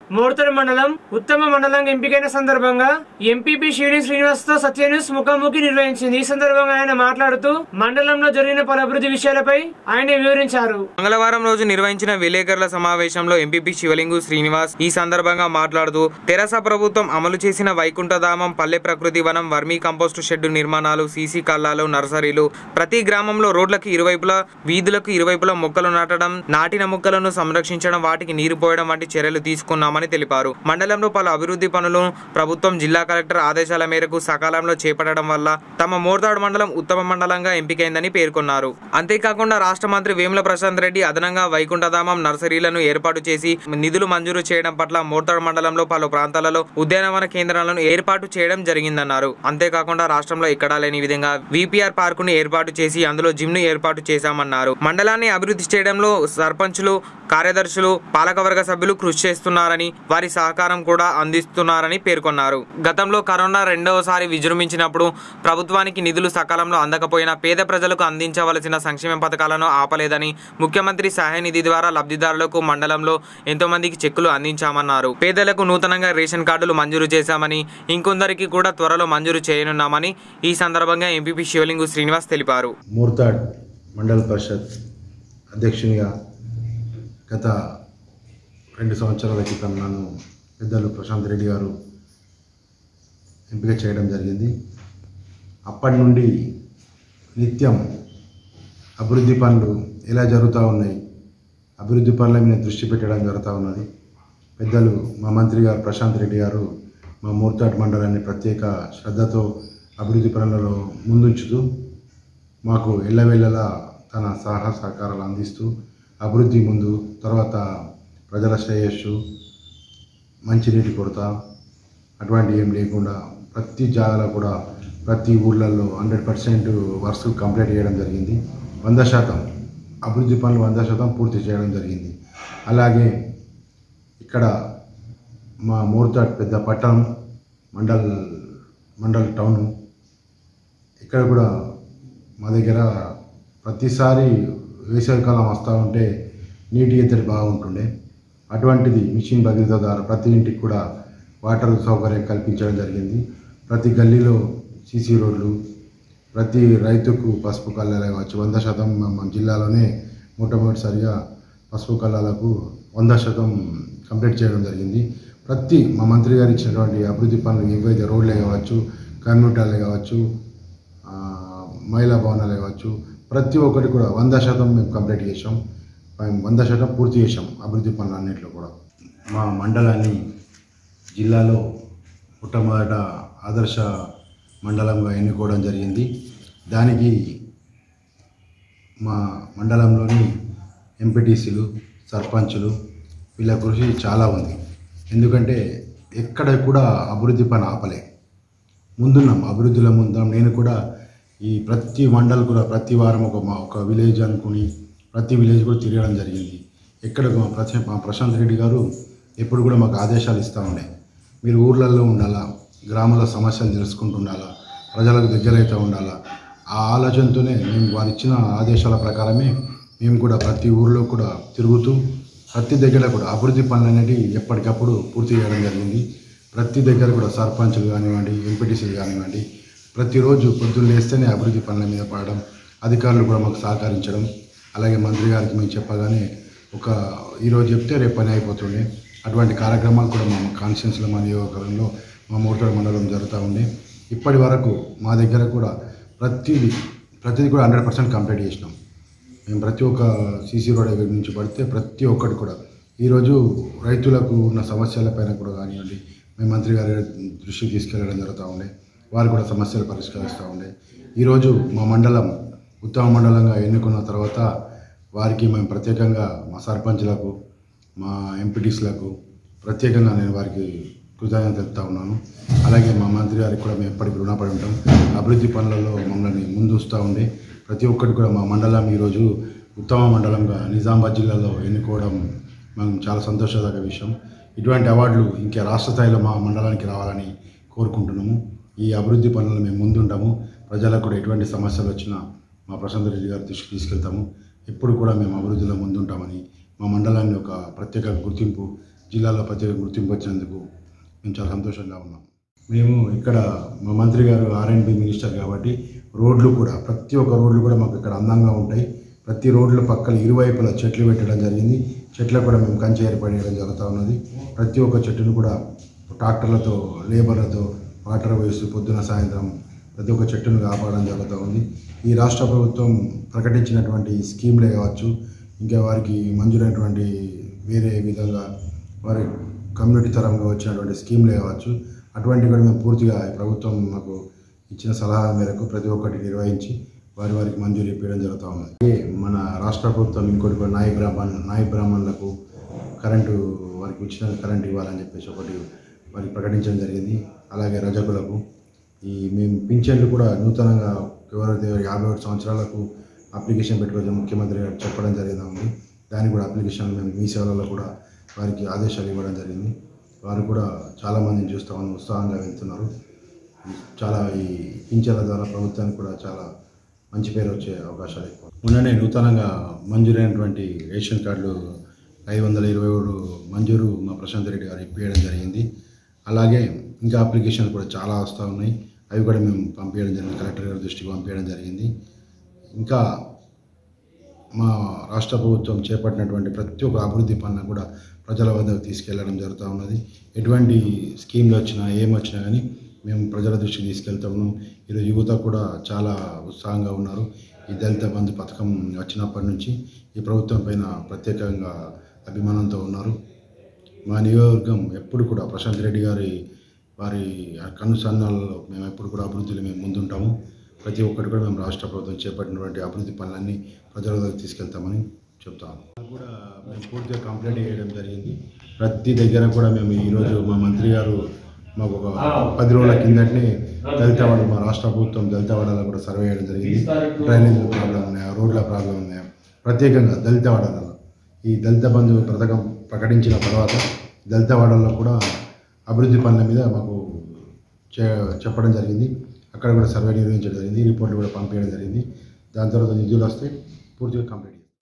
మోర్తడ మండలం ఉత్తమ మండలంగా ఎంపికైన సందర్భంగా ఎంపీపీ షిరిడి శ్రీనివాస్ తో సత్య న్యూస్ ముఖాముఖి నిర్వహించింది ఈ సందర్భంగా ఆయన మాట్లాడుతూ మండలంలో జరిగిన పలు అభివృద్ధి విషయాలపై ఆయన వివరించారు మంగళవారం రోజు నిర్వహించిన విలేకరుల సమావేశంలో ఎంపీపీ శివలింగు శ్రీనివాస్ ఈ సందర్భంగా మాట్లాడుతూ తెరాస ప్రభుత్వం అమలు చేసిన వైకుంఠధామం పల్లె ప్రకృతి వనం వర్మీ కంపోస్టు షెడ్డు నిర్మాణాలు సీసీ కల్లాలు నర్సరీలు ప్రతి గ్రామంలో రోడ్లకు ఇరువైపులా వీధులకు ఇరువైపులా మొక్కలు నాటడం నాటిన మొక్కలను సంరక్షించడం వాటికి నీరు పోయడం వంటి చర్యలు తీసుకున్నామని తెలిపారు మండలంలో పలు అభివృద్ధి పనులు ప్రభుత్వం జిల్లా కలెక్టర్ ఆదేశాల మేరకు సకాలంలో చేపట్టడం వల్ల తమ మోర్తాడు మండలం ఉత్తమ మండలంగా ఎంపికైందని పేర్కొన్నారు అంతేకాకుండా రాష్ట్ర మంత్రి వేముల ప్రశాంత్ రెడ్డి అదనంగా వైకుంఠధామం నర్సరీలను ఏర్పాటు చేసి నిధులు మంజూరు చేయడం పట్ల మోర్తాడు మండలంలో పలు ప్రాంతాలలో ఉద్యానవన కేంద్రాలను ఏర్పాటు చేయడం జరిగిందన్నారు అంతేకాకుండా రాష్ట్రంలో ఎక్కడా లేని విధంగా విపిఆర్ పార్కును ఏర్పాటు చేసి అందులో జిమ్ ను ఏర్పాటు చేశామన్నారు మండలాన్ని అభివృద్ధి చేయడంలో సర్పంచులు కార్యదర్శులు పాలకవర్గ సభ్యులు కృషి చేస్తున్నారని వారి సహకారం కూడా అందిస్తున్నారని పేర్కొన్నారు గతంలో కరోనా రెండవసారి విజృంభించినప్పుడు ప్రభుత్వానికి నిధులు సకాలంలో అందకపోయినా పేద ప్రజలకు అందించవలసిన సంక్షేమ పథకాలను ఆపలేదని ముఖ్యమంత్రి సహాయ నిధి ద్వారా లబ్ధిదారులకు మండలంలో ఎంతో మందికి చెక్కులు అందించామన్నారు పేదలకు నూతనంగా రేషన్ కార్డులు మంజూరు చేశామని ఇంకొందరికి కూడా త్వరలో మంజూరు చేయనున్నామని ఈ సందర్భంగా ఎంపీపీ శివలింగు శ్రీనివాస్ తెలిపారు మూర్తాడ్ మండల పరిషత్ అధ్యక్షునిగా గత రెండు సంవత్సరాల క్రితం నన్ను పెద్దలు ప్రశాంత్ రెడ్డి గారు ఎంపిక చేయడం జరిగింది అప్పటి నుండి నిత్యం అభివృద్ధి పనులు ఎలా జరుగుతూ ఉన్నాయి అభివృద్ధి పనుల మీద దృష్టి పెట్టడం జరుగుతూ ఉన్నది పెద్దలు మా మంత్రి గారు ప్రశాంత్ రెడ్డి గారు మా మూర్తాట్ మండలాన్ని ప్రత్యేక శ్రద్ధతో అభివృద్ధి పనులలో ముందుంచుతూ మాకు ఎల్లవేళలా తన సహాయ సహకారాలు అందిస్తూ అభివృద్ధి ముందు తర్వాత ప్రజల శ్రేయస్సు మంచినీటి కొరత అటువంటి ఏం లేకుండా ప్రతి జాగాలో కూడా ప్రతి ఊర్లలో హండ్రెడ్ పర్సెంట్ వర్క్స్ కంప్లీట్ చేయడం జరిగింది వంద శాతం అభివృద్ధి పనులు వంద శాతం పూర్తి చేయడం జరిగింది అలాగే ఇక్కడ మా మోర్తాడ్ పెద్ద పట్టణం మండల్ మండల్ టౌను ఇక్కడ కూడా మా దగ్గర ప్రతిసారి వేసవికాలం వస్తూ ఉంటే నీటి ఎద్దడి బాగుంటుండే అటువంటిది మిషన్ భగీరథ ద్వారా ప్రతి ఇంటికి కూడా వాటర్ సౌకర్యం కల్పించడం జరిగింది ప్రతి గల్లీలో సీసీ రోడ్లు ప్రతి రైతుకు పసుపు కళ్ళాలు కావచ్చు వంద శాతం మా మన జిల్లాలోనే మొట్టమొదటిసారిగా పసుపు కళ్ళాలకు వంద శాతం కంప్లీట్ చేయడం జరిగింది ప్రతి మా మంత్రి గారు ఇచ్చినటువంటి అభివృద్ధి పనులు ఏవైతే రోడ్లే కావచ్చు కమ్యూనిటాలే కావచ్చు ఆ, మహిళా భవనాలే కావచ్చు ప్రతి ఒక్కటి కూడా వంద శాతం మేము కంప్లీట్ చేసాం మేము వంద శాతం పూర్తి చేసాం అభివృద్ధి పనులు అన్నింటిలో కూడా మా మండలాన్ని జిల్లాలో మొట్టమొదట ఆదర్శ మండలంగా ఎన్నుకోవడం జరిగింది దానికి మా మండలంలోని ఎంపీటీసీలు సర్పంచులు వీళ్ళ కృషి చాలా ఉంది ఎందుకంటే ఎక్కడ కూడా అభివృద్ధి పని ఆపలే ముందున్నాం అభివృద్ధిలో ముందున్నాం నేను కూడా ఈ ప్రతి మండల్ కూడా ప్రతి వారం ఒక మా ఒక విలేజ్ అనుకుని ప్రతి విలేజ్ కూడా తిరగడం జరిగింది ఎక్కడ మా ప్రశా మా ప్రశాంత్ రెడ్డి గారు ఎప్పుడు కూడా మాకు ఆదేశాలు ఇస్తూ ఉండే మీరు ఊర్లలో ఉండాలా గ్రామాల సమస్యలు తెలుసుకుంటూ ఉండాలా ప్రజలకు దగ్గరైతే ఉండాలా ఆ ఆలోచనతోనే మేము వారు ఇచ్చిన ఆదేశాల ప్రకారమే మేము కూడా ప్రతి ఊర్లో కూడా తిరుగుతూ ప్రతి దగ్గర కూడా అభివృద్ధి పనులు అనేవి ఎప్పటికప్పుడు పూర్తి చేయడం జరిగింది ప్రతి దగ్గర కూడా సర్పంచులు కానివ్వండి ఎంపీటీసీలు కానివ్వండి ప్రతిరోజు పొద్దున్న లేస్తేనే అభివృద్ధి పనుల మీద పడడం అధికారులు కూడా మాకు సహకరించడం అలాగే మంత్రి గారికి మేము చెప్పగానే ఒక ఈరోజు చెప్తే రేపు పని అయిపోతుండే అటువంటి కార్యక్రమాలు కూడా మా కాన్స్టిట్యూన్సీలో మా నియోజకవర్గంలో మా మూర్తడ మండలం జరుగుతూ ఉండే ఇప్పటి వరకు మా దగ్గర కూడా ప్రతిదీ ప్రతిదీ కూడా హండ్రెడ్ పర్సెంట్ కంప్లీట్ చేసినాం మేము ప్రతి ఒక్క సీసీ రోడ్ దగ్గర నుంచి పడితే ప్రతి ఒక్కటి కూడా ఈరోజు రైతులకు ఉన్న సమస్యలపైన కూడా కానివ్వండి మేము మంత్రి గారి దృష్టికి తీసుకెళ్ళడం జరుగుతూ ఉండే వారు కూడా సమస్యలు పరిష్కరిస్తూ ఉండే ఈరోజు మా మండలం ఉత్తమ మండలంగా ఎన్నుకున్న తర్వాత వారికి మేము ప్రత్యేకంగా మా సర్పంచ్లకు మా ఎంపీటీస్లకు ప్రత్యేకంగా నేను వారికి కృతజ్ఞత తెలుపుతా ఉన్నాను అలాగే మా మంత్రి గారికి కూడా మేము ఎప్పటికీ రుణపడి ఉంటాం అభివృద్ధి పనులలో మమ్మల్ని ముందుస్తూ ఉండే ప్రతి ఒక్కటి కూడా మా మండలం ఈరోజు ఉత్తమ మండలంగా నిజామాబాద్ జిల్లాలో ఎన్నుకోవడం మనం చాలా సంతోషదాయక విషయం ఇటువంటి అవార్డులు ఇంకా రాష్ట్ర స్థాయిలో మా మండలానికి రావాలని కోరుకుంటున్నాము ఈ అభివృద్ధి పనులను మేము ముందుంటాము ప్రజలకు కూడా ఎటువంటి సమస్యలు వచ్చినా మా ప్రశాంత్ రెడ్డి గారి దృష్టికి తీసుకెళ్తాము ఎప్పుడు కూడా మేము అభివృద్ధిలో ముందుంటామని మా మండలాన్ని ఒక ప్రత్యేక గుర్తింపు జిల్లాలో ప్రత్యేక గుర్తింపు వచ్చినందుకు మేము చాలా సంతోషంగా ఉన్నాం మేము ఇక్కడ మా మంత్రి గారు ఆర్ఎండ్బి మినిస్టర్ కాబట్టి రోడ్లు కూడా ప్రతి ఒక్క రోడ్లు కూడా మాకు ఇక్కడ అందంగా ఉంటాయి ప్రతి రోడ్ల పక్కన ఇరువైపులా చెట్లు పెట్టడం జరిగింది చెట్లకు కూడా మేము కంచె ఏర్పాటు చేయడం జరుగుతూ ఉన్నది ప్రతి ఒక్క చెట్టును కూడా ట్రాక్టర్లతో లేబర్లతో వాటర్ వేస్తూ పొద్దున సాయంత్రం ప్రతి ఒక్క చెట్టును కాపాడడం జరుగుతూ ఉంది ఈ రాష్ట్ర ప్రభుత్వం ప్రకటించినటువంటి స్కీమ్లే కావచ్చు ఇంకా వారికి మంజూరైనటువంటి వేరే విధంగా వారి కమ్యూనిటీ తరంగా వచ్చినటువంటి స్కీమ్లే కావచ్చు అటువంటివి కూడా మేము పూర్తిగా ఈ ప్రభుత్వం మాకు ఇచ్చిన సలహా మేరకు ప్రతి ఒక్కటి నిర్వహించి వారి వారికి మంజూరు ఇప్పించడం జరుగుతూ ఉన్నది అలాగే మన రాష్ట్ర ప్రభుత్వం ఇంకోటి కూడా నాయ బ్రాహ్మణ్ నాయ బ్రాహ్మణులకు కరెంటు వారికి ఉచితంగా కరెంట్ ఇవ్వాలని చెప్పేసి ఒకటి వారికి ప్రకటించడం జరిగింది అలాగే రజకులకు ఈ మేము పింఛన్లు కూడా నూతనంగా ఎవరైతే యాభై ఒకటి సంవత్సరాలకు అప్లికేషన్ పెట్టుకోవచ్చు ముఖ్యమంత్రి గారు చెప్పడం జరిగింది దానికి కూడా అప్లికేషన్ మేము మీ సేవలలో కూడా వారికి ఆదేశాలు ఇవ్వడం జరిగింది వారు కూడా చాలామందిని చూస్తామని ఉత్సాహంగా వెళ్తున్నారు చాలా ఈ పింఛన్ల ద్వారా ప్రభుత్వానికి కూడా చాలా మంచి పేరు వచ్చే అవకాశాలు ఎక్కువ మొన్ననే నూతనంగా మంజూరైనటువంటి రేషన్ కార్డులు ఐదు వందల ఇరవై ఏడు మంజూరు మా ప్రశాంత్ రెడ్డి గారు ఇప్పించడం జరిగింది అలాగే ఇంకా అప్లికేషన్లు కూడా చాలా వస్తూ ఉన్నాయి అవి కూడా మేము పంపించడం జరిగింది కలెక్టర్ గారి దృష్టికి పంపించడం జరిగింది ఇంకా మా రాష్ట్ర ప్రభుత్వం చేపట్టినటువంటి ప్రతి ఒక్క అభివృద్ధి పనులను కూడా ప్రజల వద్దకు తీసుకెళ్లడం జరుగుతూ ఉన్నది ఎటువంటి స్కీమ్లు వచ్చినా ఏమొచ్చినా కానీ మేము ప్రజల దృష్టికి తీసుకెళ్తా ఉన్నాం ఈరోజు యువత కూడా చాలా ఉత్సాహంగా ఉన్నారు ఈ దళిత బంధు పథకం వచ్చినప్పటి నుంచి ఈ ప్రభుత్వం పైన ప్రత్యేకంగా అభిమానంతో ఉన్నారు మా నియోజకవర్గం ఎప్పుడు కూడా ప్రశాంత్ రెడ్డి గారి వారి కనుసన్నాలలో మేము ఎప్పుడు కూడా అభివృద్ధిలో మేము ముందుంటాము ప్రతి ఒక్కటి కూడా మేము రాష్ట్ర ప్రభుత్వం చేపట్టినటువంటి అభివృద్ధి పనులన్నీ ప్రజల దగ్గర తీసుకెళ్తామని చెప్తాము కూడా మేము పూర్తిగా కంప్లైంట్ చేయడం జరిగింది ప్రతి దగ్గర కూడా మేము ఈరోజు మా మంత్రి గారు మాకు ఒక పది రోజుల కిందటనే దళితవాడ మా రాష్ట్ర ప్రభుత్వం దళితవాడలో కూడా సర్వే చేయడం జరిగింది డ్రైనేజ్ ప్రాబ్లం ఉన్నాయా రోడ్ల ప్రాబ్లం ఉన్నాయా ప్రత్యేకంగా దళితవాడలలో ఈ దళిత బంధు పథకం ప్రకటించిన తర్వాత దళితవాడల్లో కూడా అభివృద్ధి పనుల మీద మాకు చే చెప్పడం జరిగింది అక్కడ కూడా సర్వే నిర్వహించడం జరిగింది రిపోర్ట్లు కూడా పంపించడం జరిగింది దాని తర్వాత నిధులు వస్తే పూర్తిగా కంప్లీట్